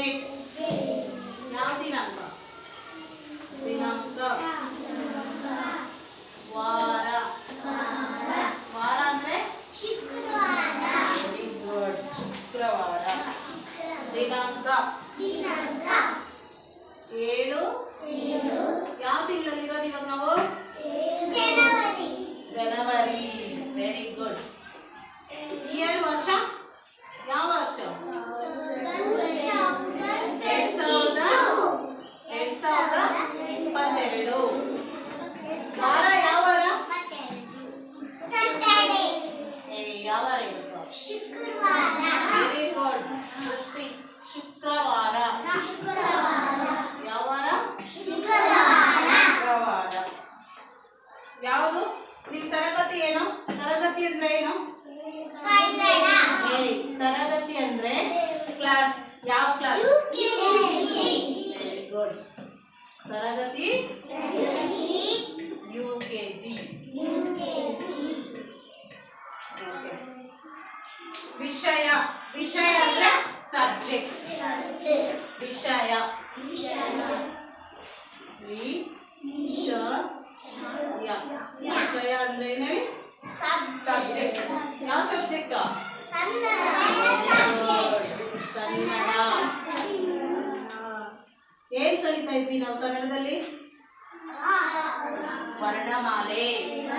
Date ಯಾವ ದಿನಾಂಕ ದಿನಾಂಕ ವಾರ ವಾರ ಅಂದ್ರೆ ವೆರಿ ಗುಡ್ ಶುಕ್ರವಾರ ದಿನಾಂಕ ಏಳು ಯಾವ ತಿಂಗಳಲ್ಲಿರೋದು ಇವಾಗ ನಾವು ಜನವರಿ ವೆರಿ ಗುಡ್ ಇಯರ್ ವರ್ಷ ಯಾವ ವರ್ಷ ಎರಡ್ ಸಾವಿರದ ಎರಡ್ ಸಾವಿರದ ಇಪ್ಪತ್ತೆರಡು ವಾರ ಯಾವ ವಾರ ಏ, ಯಾವ ವಾರ ಇವತ್ತು ವೆರಿ ಗುಡ್ ಸೃಷ್ಟಿ ಶುಕ್ರವಾರ ಯಾವ ವಾರ ಶುಕ್ರವಾರ ಯಾವುದು ನಿಮ್ ತರಗತಿ ಏನು ತರಗತಿ ಅಂದ್ರೆ ಏನು ಏ, ತರಗತಿ ಅಂದ್ರೆ ಕ್ಲಾಸ್ ಯಾವ ಕ್ಲಾಸ್ ವೆರಿ ಗುಡ್ ತರಗತಿ ಯು ಕೆ ಜಿ ವಿಷಯ ವಿಷಯ ಅಂದ್ರೆ ಸಬ್ಜೆಕ್ಟ್ ವಿಷಯ ವಿ ಶ ಯ ವಿಷಯ ಅಂದ್ರೆ ಏನೇಳಿ ಸಬ್ಜೆಕ್ಟ್ ಯಾವ ಸಬ್ಜೆಕ್ಟ್ ಕನ್ನಡ ಏನ್ ಕಲಿತಾ ಇದ್ವಿ ನಾವು ಕನ್ನಡದಲ್ಲಿ ವರ್ಣಮಾಲೆ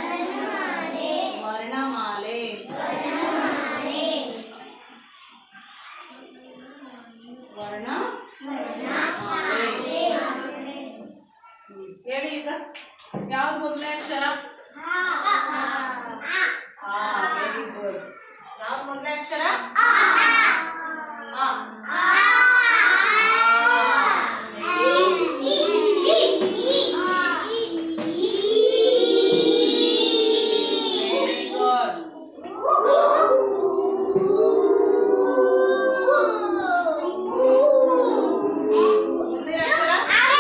ವರ್ಣಮಾಲೆ ವರ್ಣ ಹೇಳಿ ಈಗ ಯಾವ ಮೊದಲನೇ ಅಕ್ಷರ ಆ ವೆರಿ ಗುಡ್ ಯಾವ ಮೊದಲನೇ ಅಕ್ಷರ ಆ ವೆರಿ ಗುಡ್ ಮುಂದಿನ ಅಕ್ಷರ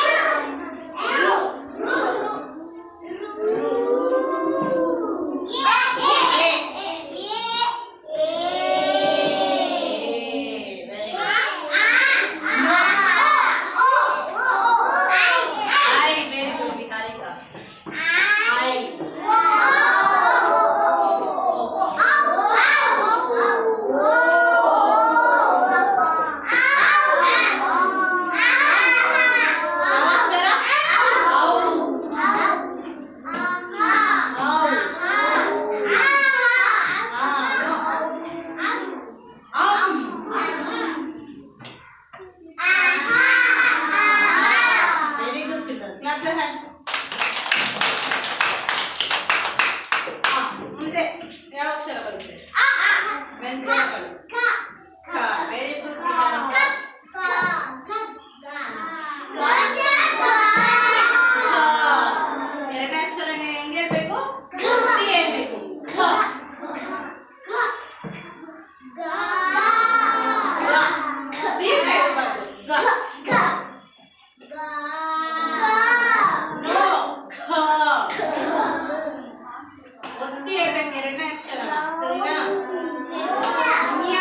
ಎ ವೆರಿ ಐ ವೆರಿ ಗುಡ್ ವಿಹಾರಿಕಾ ಐ ಯಾವ ಅಕ್ಷರ ಔ ಔ ಆ ನೋ ಆಂ very good children clap your hands ಆ ಮುಂದೆ ಯಾವ ಅಕ್ಷರ ಬರುತ್ತೆ ವ್ಯಂಜನಗಳು ಕ ವೆರಿ ಗುಡ್ ವಿಹಾರಿಕಾ ಎರಡನೇ ಅಕ್ಷರ ಹೆಂಗೆ ಹೇಳ್ಬೇಕು ಗಟ್ಟಿ ಹೇಳ್ಬೇಕು ಖ ಗ ದೀರ್ಘ ಹೇಳ್ಬಾರ್ದು ಗ ನೋ ಖ ಒತ್ತಿ ಹೇಳ್ಬೇಕು ಎರಡನೇ ಅಕ್ಷರ ಸರಿನಾ ನ್ಯ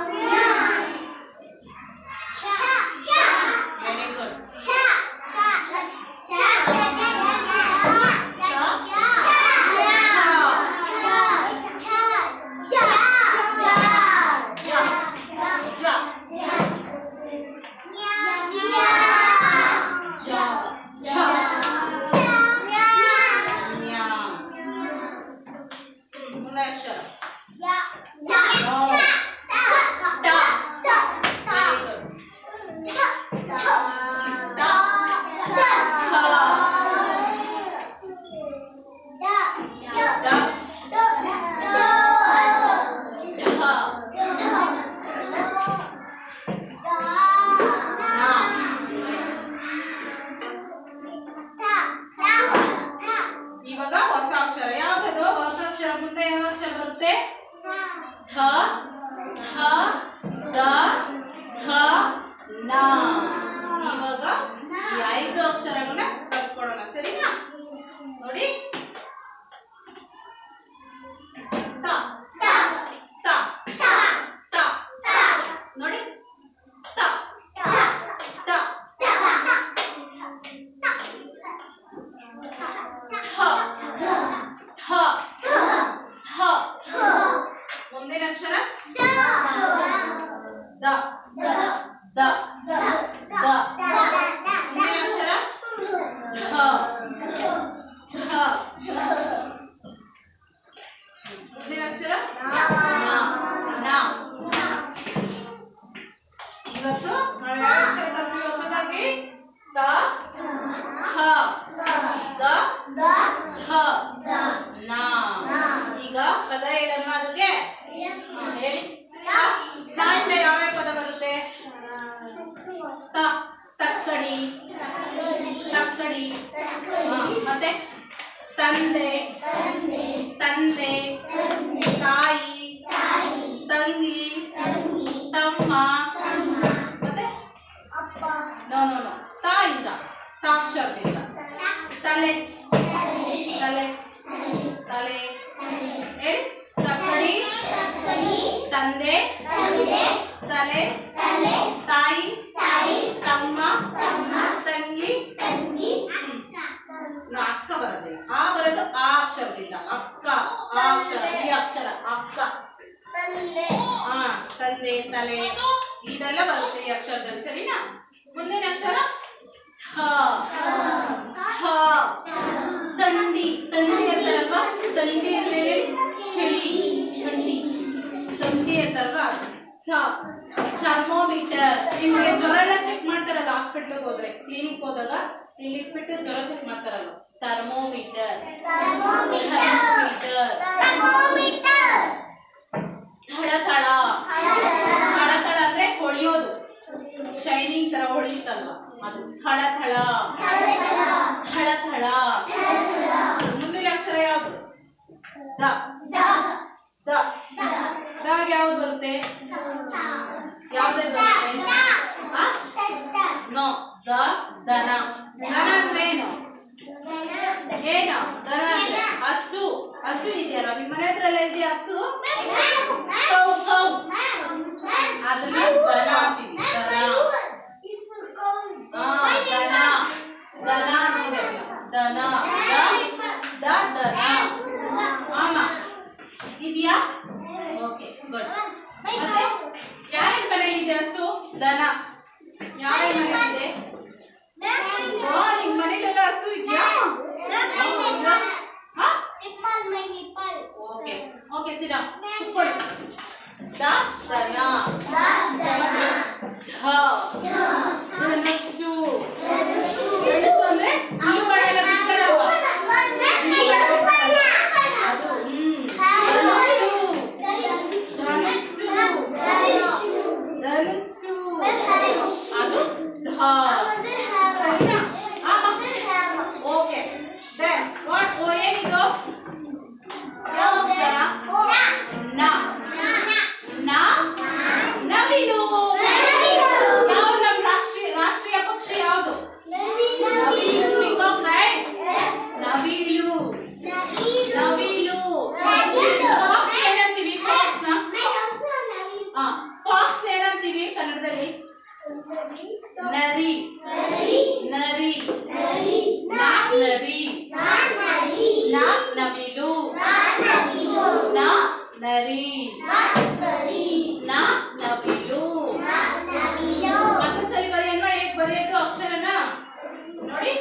ವೆರಿ ಗುಡ್ ಜ ಜ ಜ ನ್ಯ ಹ್ಮ್, ಮುಂದೆ ಅಕ್ಷರ ನೋ ಟ ವೆರಿ ಗುಡ್ ಟ ಡ ಢ ನ ಇವಾಗ ಹೊಸ ಅಕ್ಷರ ಯಾವ್ದದು ಹೊಸ ಅಕ್ಷರ ಮುಂದೆ ಯಾವ ಅಕ್ಷರ ಬರುತ್ತೆ ಧ ಧ ದ ಧ ನ ಇವಾಗ ಈ ಐದು ಅಕ್ಷರಗಳನ್ನ ಕಲ್ತ್ಕೊಳ್ಳೋಣ ಸರಿನಾ ನೋಡಿ ತ ತ ತ ನೋಡಿ ತ ದ ಮುಂದಿನ ಅಕ್ಷರ ಧ ಧ ಮುಂದಿನ ಅಕ್ಷರ ನ ಇವತ್ತು ನಾವು ಯಾವ ಅಕ್ಷರ ಕಲ್ತ್ವಿ ಹೊಸದಾಗಿ ತ ಥ ದ ಧ ನ ಈಗ ಪದ ಹೇಳಮ್ಮ ಅದಕ್ಕೆ ಹಾ, ಹೇಳಿ ನಾಯಿಂದ ಯಾವ್ಯಾವ ಪದ ಬರುತ್ತೆ ತ ತಕ್ಕಡಿ ತಕ್ಕಡಿ ಹಾ, ಮತ್ತೆ ತಂದೆ ತಂದೆ ತಾಯಿ ತಂಗಿ ತಮ್ಮ ಮತ್ತೆ ನೋ ನೋ ನೋ ತಾಯಿಂದ ತಾಕ್ಷರದಿಂದ ತಲೆ ತಲೆ ತಲೆ ಹೇಳಿ ತಕ್ಕಡಿ ತಂದೆ ತಲೆ ತಾಯಿ ತಮ್ಮ ತಂಗಿ ಹ್ಮ್. ನಾ ಅಕ್ಕ ಬರೋದಿಲ್ಲ ಆ ಬರೋದು ಆ ಅಕ್ಷರದಿಂದ ಅಕ್ಕ ಆ ಅಕ್ಷರ ಈ ಅಕ್ಷರ ಅಕ್ಕ ಹಾ ತಂದೆ ತಲೆ ಇದೆಲ್ಲ ಬರುತ್ತೆ ಈ ಅಕ್ಷರದಲ್ಲಿ ಸರಿನಾ ಮುಂದಿನ ಅಕ್ಷರ ಹ ಹ ತಂಡಿ ತಂಡಿ ಅಂತಾರಲ್ವಾ ತಂಡಿ ಅಂದ್ರೆ ಹೇಳಿ ಚಳಿ ಥಂಡಿ ತಂಡಿ ಅಂತಾರಲ್ವಾ ಸ ಥರ್ಮೋಮೀಟರ್ ನಿಮಗೆ ಜ್ವರ ಎಲ್ಲ ಚೆಕ್ ಮಾಡ್ತಾರಲ್ಲ ಹಾಸ್ಪಿಟ್ಲಿಗೆ ಹೋದ್ರೆ ಕ್ಲಿನಿಕ್ ಹೋದಾಗ ಇಲ್ಲಿ ಇಟ್ಬಿಟ್ಟು ಜ್ವರ ಚೆಕ್ ಮಾಡ್ತಾರಲ್ಲ ಥರ್ಮೋಮೀಟರ್ ಥರ್ಮೋಮೀಟರ್ ಥಳ ಥಳ ಥಳ ಥಳ ಅಂದ್ರೆ ಹೊಳೆಯೋದು ಶೈನಿಂಗ್ ತರ ಹೊಳೆಯುತ್ತಲ್ವ ಅದು ಥಳ ಥಳ ಥಳ ಥಳ ಮುಂದಿನ ಅಕ್ಷರ ಯಾವುದು ದ ದ ದಾಗ ಯಾವ್ದು ಬರುತ್ತೆ ಯಾವ್ದೇ ಬರುತ್ತೆ ಆ? ನೋ ದ ದನ ದನ ಅಂದ್ರೆ ಏನು ಏನು ದನ ಅಂದ್ರೆ ಹಸು ಹಸು ಇದೆಯಲ್ಲ ನಿಮ್ಮ ಮನೆ ಹತ್ರ ಎಲ್ಲ ಇದೆಯಾ ಹಸು ಕೌ ಕೌ ಅದನ್ನ ದನ ಅಂತೀವಿ ದನ ಹಾ ದನ ದನ ಅಂತೀವಿ ದನ ದ ದ ದನ ಆಮ ಇದೆಯಾ ಓಕೆ ಗುಡ್ ಮತ್ತೆ ಯಾರ ಮನೇಲಿ ಇದೆ ಹಸು ದನ ಯಾರ ಮನೇಲಿ ಇದೆ ಓ ನಿಮ್ಮ ಮನೇಲೆಲ್ಲ ಹಸು ಇದೆಯಾ ಹಾ ಓಕೆ ಓಕೆ ಸಿಡಾ ಕೂತ್ಕೊಳ್ಳಿ ದ ದನ ಧ ಧನಸ್ಸು ಧನಸ್ಸು ಅಂದ್ರೆ ಇವುಗಳೆಲ್ಲ ಬಿಡ್ತಾರಲ್ವಾ ಅದು ಹ್ಮ್ ಧನಸ್ಸು ಧನಸ್ಸು ಧನಸ್ಸು ಅದು ಧ ಸರಿನಾ ಓಕೆ ದೆನ್ ವಾಟ್ ಓ ಏನಿದು ಯಾವ ಅಕ್ಷರ ನ ನ ನವಿಲು ನಾವು ನಮ್ಮ ರಾಷ್ಟ್ರೀಯ ರಾಷ್ಟ್ರೀಯ ಪಕ್ಷಿ ಯಾವುದು ಪಿಕಾಕ್ ರೈಟ್ ನವಿಲು ನವಿಲು ಫಾಕ್ಸ್ ಏನಂತೀವಿ ಫಾಕ್ಸ್ ನ ಹಾ ಫಾಕ್ಸ್ ಏನಂತೀವಿ ಕನ್ನಡದಲ್ಲಿ ನರಿ ನರಿ ನಾ ನರಿ ನಾ ನವಿಲು ನಾ ನರಿ ನಾ ನವಿಲು ಪಕ್ಕದಲ್ಲಿ ಬರೆಯಲ್ವಾ ಹೇಗೆ ಬರೆಯೋದು ಅಕ್ಷರನ ನೋಡಿ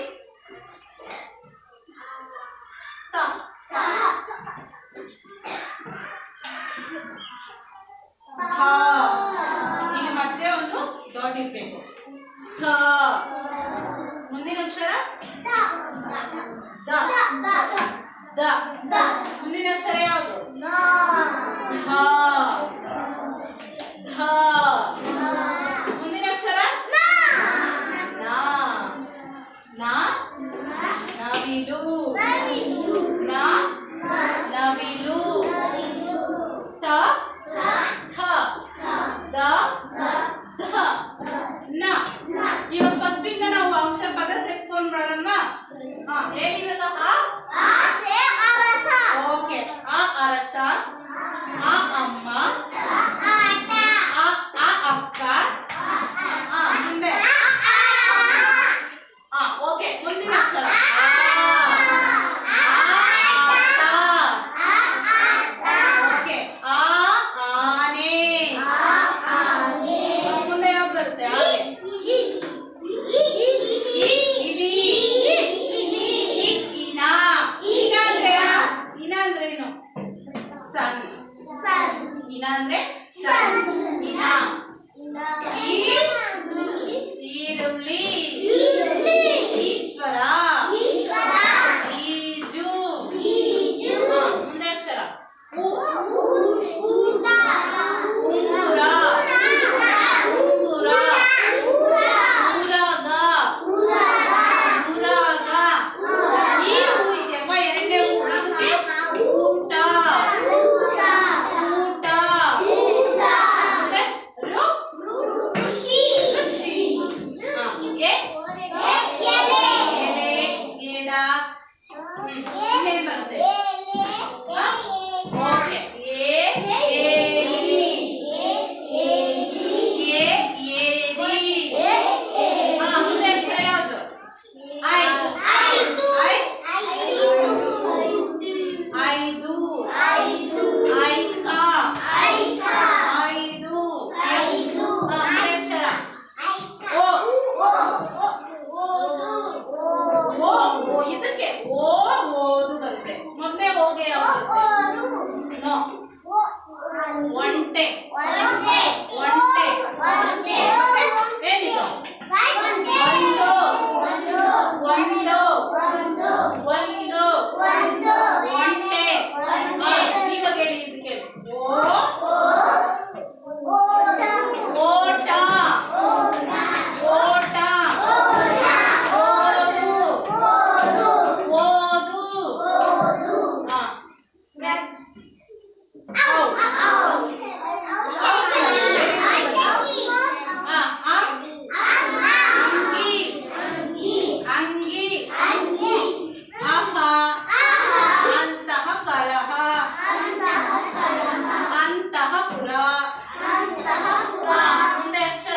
ತ ಥ ಇಲ್ಲಿ ಮತ್ತೆ ಒಂದು ಡಾಟ್ ಇರ್ಬೇಕು ಥ ಮುಂದಿನ ಅಕ್ಷರ ದ ದ ಮುಂದಿನ ಅಕ್ಷರ ಯಾವುದು ಧ ಧ ಮುಂದಿನ ಅಕ್ಷರ ನಾ ನಾ ನವಿಲು ನಾ ನವಿಲು ತ ಥ ದ ಧ ನ ಇವಾಗ ಫಸ್ಟ್ ಇಂದ ನಾವು ಅಕ್ಷರ ಪದ ಸೇರಿಸ್ಕೊಂಡ್ ಬರೋಣವಾ ಹಾ ಹೇಳಿ ಇವಾಗ ಆ ಓಕೆ ಆ ಅರಸ ಆ ಅಮ್ಮ ಆ ಈರುಳ್ಳಿ ಈಶ್ವರ ಈಜು ಹಾ, ಮುಂದೆ ಅಕ್ಷರ ಉ ಉಂಗುರ ಉಂಗುರ ಊರಾಗ ಊರಾಗ ಈ ಹೂ ಇದೆಯಪ್ಪ ಎರಡನೇ ಹೂ ಇದಕ್ಕೆ ಊಟ ಊಟ ಮತ್ತೆ ರು ಋಷಿ ಹಾ, ಎ ಎಲೆ ಗಿಡ ಹ್ಮ್. ಇನ್ನೇನ್ ಬರುತ್ತೆ ಓಕೆ ಎ ಏಲಿ ಎ ಏರಿ ಹಾ ಮುಂದೆ ಅಕ್ಷರ ಯಾವುದು ಐ ಐ ಐದು ಐಕ ಐದು ಹಾ ಮುಂದೆ ಅಕ್ಷರ ಓ ಓ ಓ ಇದಕ್ಕೆ ಓ ಓದು ಬರುತ್ತೆ ಮೊದಲೇ ಹೋಗೆ ಯಾವುದು ನೋ ಒಂಟೆ ಒಂಟೆ ಏನಿದು ಒಂದು ಒಂದು ಒಂದು ಒಂಟೆ ಹಾ, ಇವಾಗ ಹೇಳಿ ಇದಕ್ಕೆ ಓ ಓಟ ಓಟ ಓದು ಓದು ಹಾ ನೆಕ್ಸ್ಟ್ ಹಾ ಅಂಗಿ ಅಂಗಿ ಅಹ ಅಂತಹ ಕಲಹ ಅಂತಃಪುರ ಹಾ, ಮುಂದೆ ಅಕ್ಷರ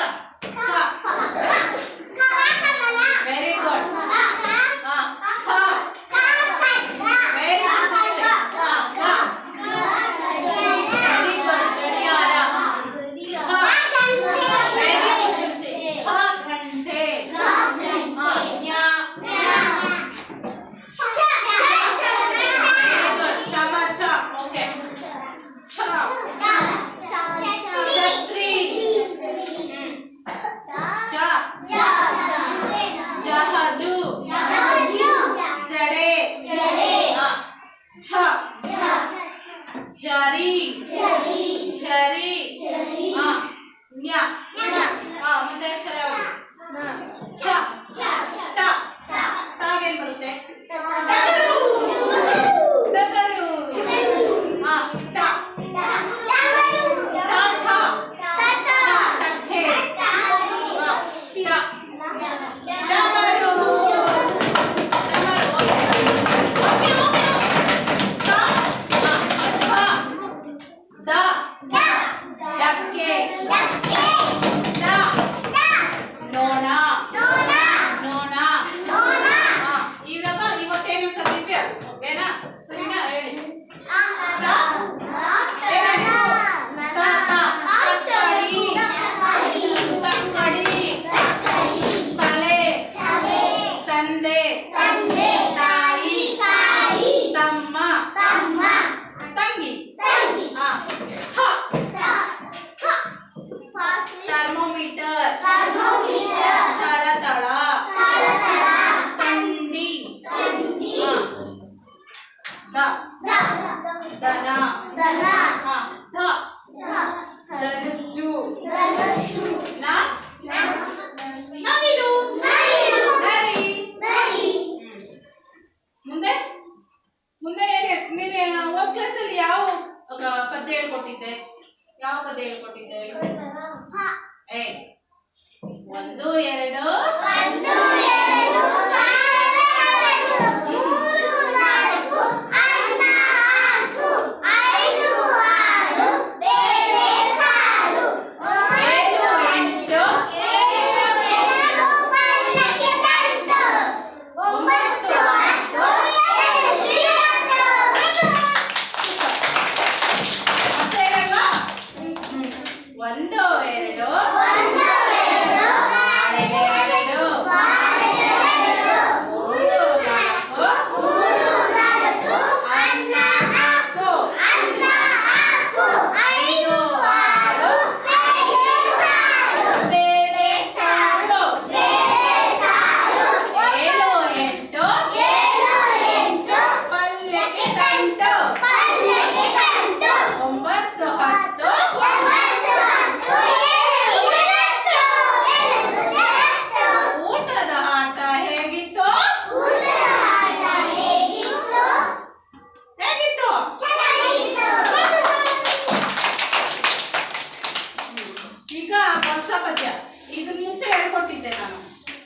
ವೆರಿ ಗುಡ್ ಹಾ ಹ ವೆರಿ ಗುಡ್ ಹಾ ಹ ವೆರಿ ಗುಡ್ ಗಡಿಯಾರ ಹ ವೆರಿ ಗುಡ್ ಹ ಗಂಟೆ ಹಾ ನ್ಯಾ ವೆರಿ ಗುಡ್ ಚಮಚ ಓಕೆ ಛ ಛತ್ರಿ ಹ್ಮ್ ಚ ಜಹಜು ಜಡೆ ಹಾ ಛ ಜರಿ ಝರಿ ಹಾ ನ್ಯ ಹಾ ಮುಂದೆ ಅಕ್ಷರ ಯಾವುದು ಛ ಟ ಟಾಗೇನ್ ಬರುತ್ತೆ ಟಗರು ಹಾ ಟ ಟ ಠ ಚಕ್ಕೆ ಹಾ ಟ ಡಮರು ಡಮರು ಓಕೆ ಓಕೆ ಸ್ಟಾಪ್ ಹಾ ಹ ದ ಡಕ್ಕೆ ಡ ನೋಣ ನೋಣ ಹಾ ಇವಾಗ ಇವತ್ತೇನು ಕಲಿತೀವಿ ಓಕೆನಾ ಸರಿನಾ ಹೇಳಿ ತಕ್ಕಡಿ ತಲೆ ತಂದೆ ತಾಯಿ ತಮ್ಮ ತಂಗಿ ಹಾ ಹ ಥರ್ಮೋಮೀಟರ್ ತಳ ತಳ ತಂಡಿ ಹಾ ದ ದನ ಹಾ ಧ ಧನಸ್ಸು ನ ನವಿಲು ನರಿ ಹ್ಮ್. ಮುಂದೆ ಮುಂದೆ ಏನ್ ಹೇಳ್- ನೀನು ಹೋದ್ ಕ್ಲಾಸಲ್ಲಿ ಯಾವ ಅಹ್, ಪದ್ಯ ಹೇಳ್ಕೊಟ್ಟಿದ್ದೆ ಯಾವ ಪದ್ಯ ಹೇಳ್ಕೊಟ್ಟಿದ್ದೆ ಏ ಒಂದು ಎರಡು ಏಳು ಎಂಟು ಒಂಬತ್ತು ಮತ್ತೆ ಹೇಳಲ್ವಾ? ಹ್ಮ್. ಒಂದು ಎರಡು ನಾಳೆಗೆ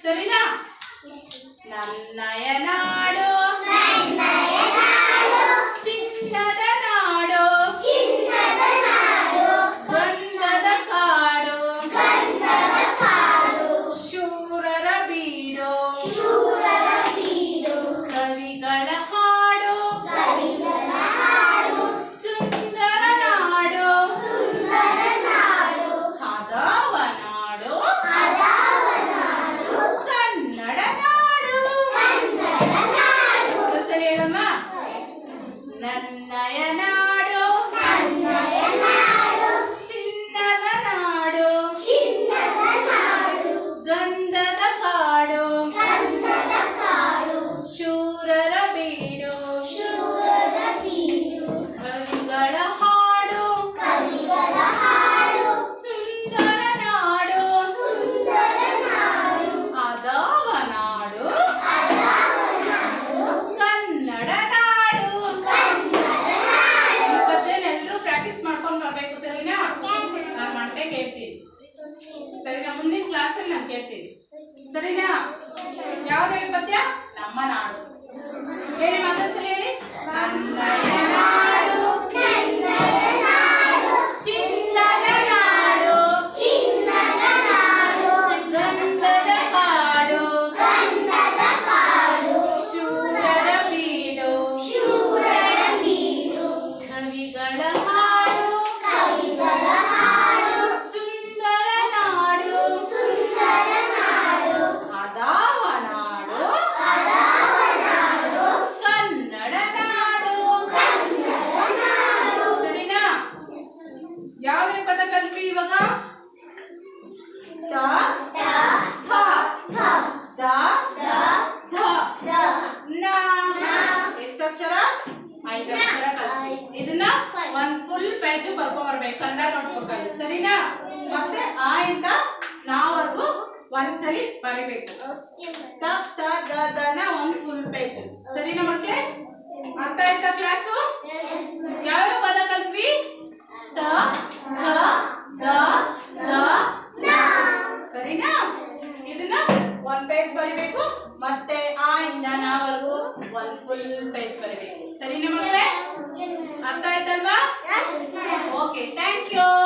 ಸರಿನಾ ನನ್ನಯ ನಾಡು ಚಿನ್ನದ ನಾಡು ಗಂಧದ ಕಾಡು ಶೂರರ ಬೀಡು ಕವಿಗಳ ಹಾಡು ಸುಂದರ ನಾಡು ಹದವ ನಾಡು ಕನ್ನಡ ನಾಡು ಒಂದ್ಸರಿ ಹೇಳಮ್ಮ ನನ್ನಯ ನಾಡು ಚಿನ್ನದ ನಾಡು ಗಂಧದ ಕಾಡು ಶೂರರ ಬೀಡು ಕವಿಗಳ ಹಾಡು ಸುಂದರ ನಾಡು ಅದವ ನಾಡು ಕನ್ನಡ ನಾಡು ಇವತ್ತೇನೆಲ್ಲರೂ ಪ್ರಾಕ್ಟೀಸ್ ಮಾಡ್ಕೊಂಡು ಬರ್ಬೇಕು ಸರಿನಾ ನಾನು ಮಂಟೆ ಕೇಳ್ತೀನಿ ಸರಿನಾ ಮುಂದಿನ ಕ್ಲಾಸಲ್ಲಿ ನಾನು ಕೇಳ್ತೀನಿ ಸರಿನಾ ಯಾವ್ದು ಹೇಳಿ ಪದ್ಯ ನಮ್ಮ ನಾಡು ಹೇಳಿ ಮತ್ತೊಂದ್ಸಲ ಹೇಳಿ ನನ್ನಯ ನಾಡು ಚಿನ್ನದ ನಾಡು ಗಂಧದ ಕಾಡು ಶೂರರ ಬೀಡು ಕವಿಗಳ ಹಾಡು ಸುಂದರ ನಾಡು ಅದಾವ ನಾಡು ಕನ್ನಡ ನಾಡು ಸರಿನಾ ಯಾವ್ದೇ ಪದ ಕಲ್ತ್ವಿ ಇವಾಗ ಟ ಥ ದ ಧ ನ ಎಷ್ಟು ಅಕ್ಷರ ಐದು ಅಕ್ಷರ ಕಲ್ತ್ವಿ ಇದನ್ನ ಒಂದ್ ಫುಲ್ ಪೇಜ್ ಬರ್ಕೊಂಡ್ ಬರ್ಬೇಕು ಕನ್ನಡ ನೋಟ್ಬುಕ್ ಅಲ್ಲಿ ಸರಿನಾ ಮತ್ತೆ ಆ ಇಂದ ನಾವದು ಒಂದ್ಸಲಿ ಬರಿಬೇಕು ತ ತ ದ ದನ ಒಂದ್ ಫುಲ್ ಪೇಜ್ ಸರಿನಾ ಮಕ್ಳೆ ಅರ್ಥ ಆಯ್ತಾ ಕ್ಲಾಸು ಯಾವ್ಯಾವ ಪದ ಕಲ್ತ್ವಿ ತ ಥ ದ ದ ಸರಿನಾ ಇದನ್ನ ಒಂದ್ ಪೇಜ್ ಬರಿಬೇಕು ಮತ್ತೆ ಆ ಇಂದ ನಾವರೆಗೂ ಒಂದ್ ಫುಲ್ ಪೇಜ್ ಬರಿಬೇಕು ಸರಿನಾ ಮಕ್ಕಳೇ ಅರ್ಥ ಆಯ್ತಲ್ವಾ ಓಕೆ ಥ್ಯಾಂಕ್ ಯು